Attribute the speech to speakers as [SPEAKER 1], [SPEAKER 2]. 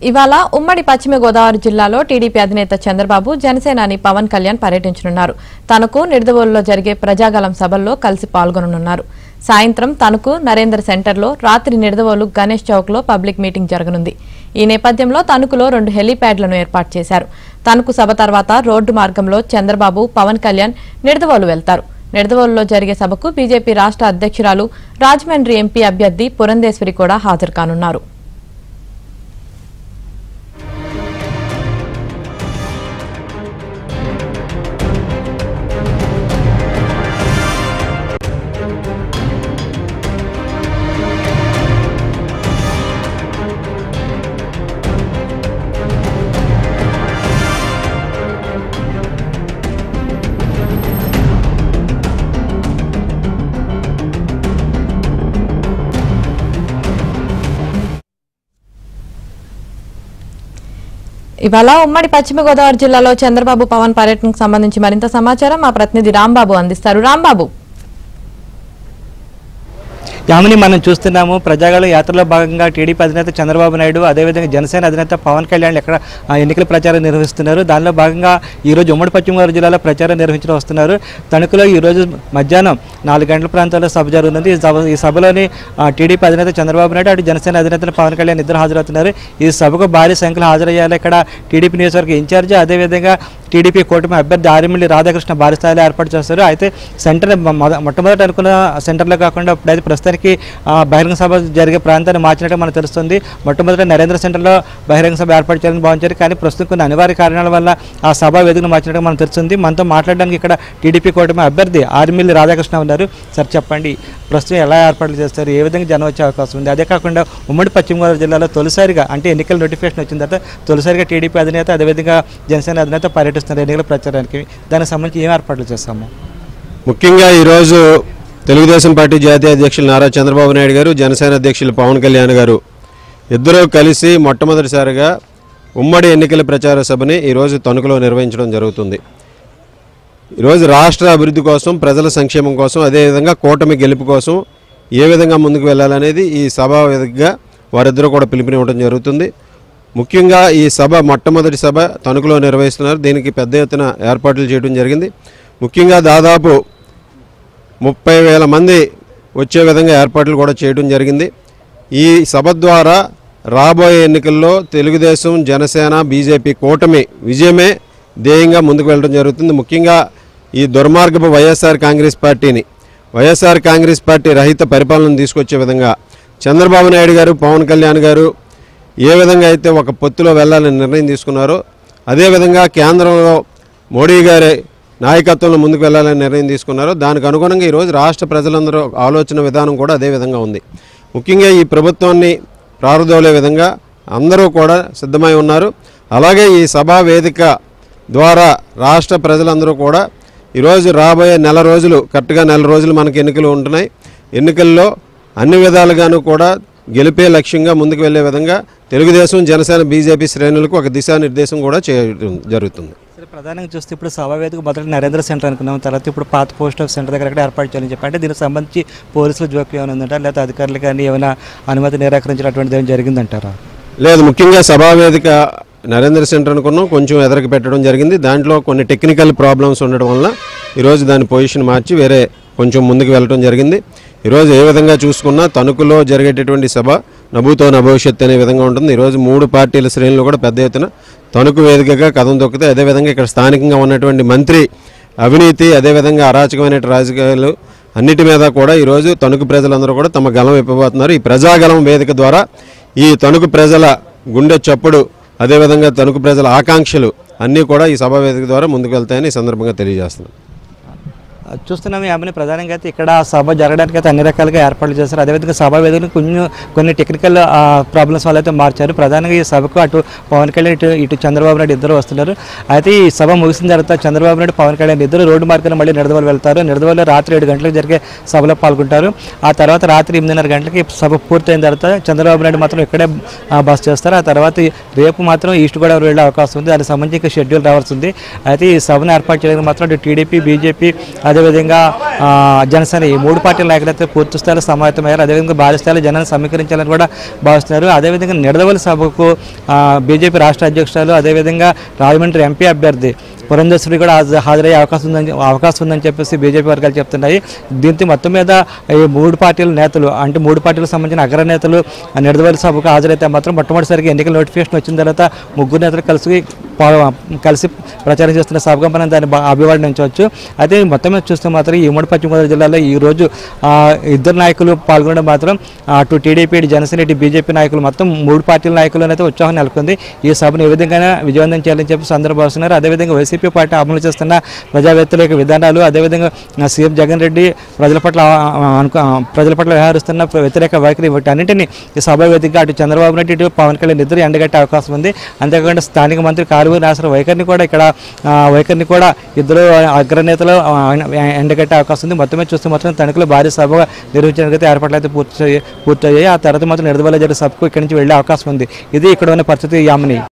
[SPEAKER 1] ఇవాళ ఉమ్మడి పశ్చిమ గోదావరి జిల్లాలో టీడీపీ అధినేత చంద్రబాబు జనసేనాని పవన్ కళ్యాణ్ పర్యటించనున్నారు తనకు నిడదవోలులో జరిగే ప్రజాగలం సభల్లో కలిసి పాల్గొననున్నారు సాయంత్రం తనకు నరేందర్ సెంటర్లో రాత్రి నిడదవోలు గణేష్ చౌక్లో పబ్లిక్ మీటింగ్ జరగనుంది ఈ నేపథ్యంలో తణుకులో రెండు హెలీప్యాడ్లను ఏర్పాటు చేశారు తణుకు సభ తర్వాత రోడ్డు మార్గంలో చంద్రబాబు పవన్ కళ్యాణ్ నిడదవోలు వెళ్తారు నిడదవోలులో జరిగే సభకు బీజేపీ రాష్ట్ర అధ్యక్షురాలు రాజమండ్రి ఎంపీ అభ్యర్థి పురంధేశ్వరి కూడా హాజరు కానున్నారు ఇవాళ ఉమ్మడి పశ్చిమ గోదావరి జిల్లాలో చంద్రబాబు పవన్ పర్యటనకు సంబంధించి మరింత సమాచారం మా ప్రతినిధి రాంబాబు అందిస్తారు రాంబాబు
[SPEAKER 2] యామిని మనం చూస్తున్నాము ప్రజాగళ యాత్రలో భాగంగా టీడీపీ అధినేత చంద్రబాబు నాయుడు అదేవిధంగా జనసేన అధినేత పవన్ కళ్యాణ్ ఎక్కడ ఆ, ఎన్నికల ప్రచారం నిర్వహిస్తున్నారు దానిలో భాగంగా ఈరోజు ఉమ్మడి పశ్చిమ గోదావరి జిల్లాలో ప్రచారం నిర్వహించడం వస్తున్నారు తణుకులో ఈరోజు మధ్యాహ్నం నాలుగు గంటల ప్రాంతంలో సభ జరుగుతుంది ఈ సభ ఈ సభలోని ఆ, టీడీపీ అధినేత చంద్రబాబు నాయుడు అటు జనసేన అధినేత పవన్ కళ్యాణ్ ఇద్దరు హాజరవుతున్నారు ఈ సభకు భారీ సంఖ్యలో హాజరయ్యారు ఇక్కడ టీడీపీ నియోజకవర్గ ఇన్ఛార్జ్ అదేవిధంగా టీడీపీ కూటమి అభ్యర్థి ఆరిమిల్లి రాధాకృష్ణ భారీ స్థాయిలో ఏర్పాటు చేస్తారు అయితే సెంటర్ మొ- మొద- మొట్టమొదట అనుకున్న సెంటర్లో కాకుండా ఇప్పుడైతే ప్రస్తుతానికి ఆ, బహిరంగ సభ జరిగే ప్రాంతాన్ని మార్చినట్టు మనకు తెలుస్తుంది మొట్టమొదట నరేంద్ర సెంటర్లో బహిరంగ సభ ఏర్పాటు చేయాలని భావించారు కానీ ప్రస్తుతం కొన్ని అనివార్య కారణాల వల్ల ఆ సభ వేదికను మార్చినట్టు మనకు తెలుస్తుంది మనతో మాట్లాడడానికి ఇక్కడ టీడీపీ కూటమి అభ్యర్థి ఆరిమిల్లి రాధాకృష్ణ ఉన్నారు సార్ చెప్పండి ప్రస్తుతం ఎలా ఏర్పాట్లు చేస్తారు ఏ విధంగా జనం వచ్చే అవకాశం ఉంది అదే కాకుండా ఉమ్మడి పశ్చిమ గోదావరి జిల్లాలో తొలిసారిగా అంటే ఎన్నికల నోటిఫికేషన్ వచ్చిన తర్వాత తొలిసారిగా టీడీపీ అధినేత అదేవిధంగా జనసేన అధినేత పర్యటిస్తున్నారు ఎన్నికల ప్రచారానికి దానికి సంబంధించి ఏం ఏర్పాట్లు చేస్తాము
[SPEAKER 3] ముఖ్యంగా ఈరోజు తెలుగుదేశం పార్టీ జాతీయ అధ్యక్షులు నారా చంద్రబాబు నాయుడు గారు జనసేన అధ్యక్షులు పవన్ కళ్యాణ్ గారు ఇద్దరూ కలిసి మొట్టమొదటిసారిగా ఉమ్మడి ఎన్నికల ప్రచార సభని ఈరోజు తణుకులో నిర్వహించడం జరుగుతుంది ఈరోజు రాష్ట్ర అభివృద్ధి కోసం ప్రజల సంక్షేమం కోసం అదేవిధంగా కూటమి గెలుపు కోసం ఏ విధంగా ముందుకు వెళ్ళాలనేది ఈ సభ వేదికగా వారిద్దరూ కూడా పిలుపునివ్వడం జరుగుతుంది ముఖ్యంగా ఈ సభ మొట్టమొదటి సభ తణుకులో నిర్వహిస్తున్నారు దీనికి పెద్ద ఎత్తున ఏర్పాట్లు చేయడం జరిగింది ముఖ్యంగా దాదాపు ముప్పై వేల మంది వచ్చే విధంగా ఏర్పాట్లు కూడా చేయడం జరిగింది ఈ సభ ద్వారా రాబోయే ఎన్నికల్లో తెలుగుదేశం జనసేన బీజేపీ కూటమి విజయమే ధ్యేయంగా ముందుకు వెళ్ళడం జరుగుతుంది ముఖ్యంగా ఈ దుర్మార్గపు వైఎస్ఆర్ కాంగ్రెస్ పార్టీని వైఎస్ఆర్ కాంగ్రెస్ పార్టీ రహిత పరిపాలన తీసుకొచ్చే విధంగా చంద్రబాబు నాయుడు గారు పవన్ కళ్యాణ్ గారు ఏ విధంగా అయితే ఒక పొత్తులో వెళ్ళాలని నిర్ణయం తీసుకున్నారో అదేవిధంగా కేంద్రంలో మోడీ గారి నాయకత్వంలో ముందుకు వెళ్ళాలని నిర్ణయం తీసుకున్నారో దానికి అనుగుణంగా ఈరోజు రాష్ట్ర ప్రజలందరూ ఆలోచన విధానం కూడా అదే విధంగా ఉంది ముఖ్యంగా ఈ ప్రభుత్వాన్ని ప్రారంభోలే విధంగా అందరూ కూడా సిద్ధమై ఉన్నారు అలాగే ఈ సభా వేదిక ద్వారా రాష్ట్ర ప్రజలందరూ కూడా ఈరోజు రాబోయే నెల రోజులు కరెక్ట్గా నెల రోజులు మనకి ఎన్నికలు ఉంటున్నాయి ఎన్నికల్లో అన్ని విధాలుగాను కూడా గెలిపే లక్ష్యంగా ముందుకు వెళ్ళే విధంగా తెలుగుదేశం జనసేన బీజేపీ శ్రేణులకు ఒక దిశానిర్దేశం కూడా చేయడం జరుగుతుంది
[SPEAKER 2] సరే ప్రధానంగా చూస్తే ఇప్పుడు సభా వేదిక మొదట నరేంద్ర సెంటర్ అనుకున్నాం తర్వాత ఇప్పుడు పాత పోస్ట్ ఆఫీస్ సెంటర్ దగ్గర కూడా ఏర్పాటు చేయాలని చెప్పి అంటే దీనికి సంబంధించి పోలీసుల జోక్యం ఏమైనా ఉందంటారా లేకపోతే అధికారులు కానీ ఏమైనా అనుమతి నిరాకరించినటువంటిది ఏమైనా జరిగిందంటారా
[SPEAKER 3] లేదు ముఖ్యంగా సభా వేదిక నరేంద్ర సెంటర్ అనుకున్నాం కొంచెం ఎదరికి పెట్టడం జరిగింది దాంట్లో కొన్ని టెక్నికల్ ప్రాబ్లమ్స్ ఉండడం వలన ఈరోజు దాని పొజిషన్ మార్చి వేరే కొంచెం ముందుకు వెళ్ళడం జరిగింది ఈరోజు ఏ విధంగా చూసుకున్నా తణుకులో జరిగేటటువంటి సభ నభూతో నభవిష్యత్ అనే విధంగా ఉంటుంది ఈరోజు మూడు పార్టీల శ్రేణులు కూడా పెద్ద ఎత్తున తణుకు వేదికగా కథం తొక్కితే అదేవిధంగా ఇక్కడ స్థానికంగా ఉన్నటువంటి మంత్రి అవినీతి అదేవిధంగా అరాచకమైన రాజకీయాలు అన్నిటి మీద కూడా ఈరోజు తణుకు ప్రజలందరూ కూడా తమ గలం ఇప్పబోతున్నారు ఈ ప్రజాగలం వేదిక ద్వారా ఈ తణుకు ప్రజల గుండె చప్పుడు అదేవిధంగా తణుకు ప్రజల ఆకాంక్షలు అన్నీ కూడా ఈ సభా వేదిక ద్వారా ముందుకు వెళ్తాయని ఈ సందర్భంగా తెలియజేస్తున్నాను
[SPEAKER 2] చూస్తున్నాము ఆమెను ప్రధానంగా అయితే ఇక్కడ సభ జరగడానికి అయితే అన్ని రకాలుగా ఏర్పాట్లు చేశారు అదేవిధంగా సభ వేదికను కొన్ని కొన్ని టెక్నికల్ ప్రాబ్లమ్స్ వల్ల అయితే మార్చారు ప్రధానంగా ఈ సభకు అటు పవన్ కళ్యాణ్ ఇటు ఇటు చంద్రబాబు నాయుడు ఇద్దరు వస్తున్నారు అయితే ఈ సభ ముగిసిన తర్వాత చంద్రబాబు నాయుడు పవన్ కళ్యాణ్ ఇద్దరు రోడ్డు మార్గాన్ని మళ్ళీ నిడదవలు వెళ్తారు నిడదవల్లో రాత్రి ఏడు గంటలకు జరిగే సభలో పాల్గొంటారు ఆ తర్వాత రాత్రి ఎనిమిదిన్నర గంటలకి సభ పూర్తయిన తర్వాత చంద్రబాబు నాయుడు మాత్రం ఇక్కడే ఆ, బస్ చేస్తారు ఆ తర్వాత రేపు మాత్రం ఈస్ట్ గోదావరి వెళ్ళే అవకాశం ఉంది దానికి సంబంధించి ఇంకా షెడ్యూల్ రావాల్సి ఉంది అయితే ఈ సభను ఏర్పాటు చేయడానికి మాత్రం అటు టీడీపీ బీజేపీ అదేవిధంగా అదేవిధంగా ఆ, జనసేన ఈ మూడు పార్టీల నాయకులైతే పూర్తి స్థాయిలో సమాయత్తమయ్యారు అదేవిధంగా భారీ స్థాయిలో జనాన్ని సమీకరించాలని కూడా భావిస్తున్నారు అదేవిధంగా నిడదవోలు సభకు ఆ, బీజేపీ రాష్ట్ర అధ్యక్షురాలు అదేవిధంగా రాజమండ్రి ఎంపీ అభ్యర్థి పురంధేశ్వరి కూడా హాజ- హాజరయ్యే అవకాశం ఉందని అవకాశం ఉందని చెప్పేసి బీజేపీ వర్గాలు చెప్తున్నాయి దీంతో మొత్తం మీద ఈ మూడు పార్టీల నేతలు అంటే మూడు పార్టీలకు సంబంధించిన అగ్రనేతలు ఆ నిడదవోలు సభకు హాజరైతే మాత్రం మొట్టమొదటిసారిగా ఎన్నికల నోటిఫికేషన్ వచ్చిన తర్వాత ముగ్గురు నేతలు కలిసి పా- కలిసి ప్రచారం చేస్తున్న సభగా మనం దాన్ని బా- అభివర్ణించవచ్చు అయితే మొత్తం మీద చూస్తే మాత్రం ఈ ఉమ్మడి పశ్చిమ గోదావరి జిల్లాలో ఈ రోజు ఆ, ఇద్దరు నాయకులు పాల్గొనడం మాత్రం ఆ, అటు టీడీపీ ఇటు జనసేన ఇటు బీజేపీ నాయకులు మొత్తం మూడు పార్టీల నాయకులనైతే ఉత్సాహం నెలకొంది ఈ సభను ఏ విధంగా విజయవంతం చేయాలని చెప్పి అందరూ భావిస్తున్నారు అదేవిధంగా వైసీపీ పార్టీ అమలు చేస్తున్న ప్రజా వ్యతిరేక విధానాలు అదేవిధంగా ఆ, సీఎం జగన్ రెడ్డి ప్రజల పట్ల ఆ, ఆ, అనుకు ఆ, ప్రజల పట్ల వ్యవహరిస్తున్న వ్యతిరేక వైఖరి వీటన్నింటినీ ఈ సభ వేదికగా అటు చంద్రబాబు నాయుడు ఇటు పవన్ కళ్యాణ్ ఇద్దరు ఎండగట్టే అవకాశం ఉంది అంతేకాకుండా స్థానిక మంత్రి కాలువ నాసర వైఖరిని కూడా ఇక్కడ ఆ, వైఖరిని కూడా ఇద్దరు అగ్రనేతలు ఆ, ఎండగట్టే అవకాశం ఉంది మొత్తమే చూస్తే మాత్రం తణుకులో భారీ సభగా నిర్వహించడానికి ఏర్పాట్లు అయితే పూర్తి పూర్తయ్యాయి ఆ తర్వాత మాత్రం నిడదవల్ల జరిగే సభకు ఇక్కడి నుంచి వెళ్ళే అవకాశం ఉంది ఇది ఇక్కడ ఉన్న పరిస్థితి యామిని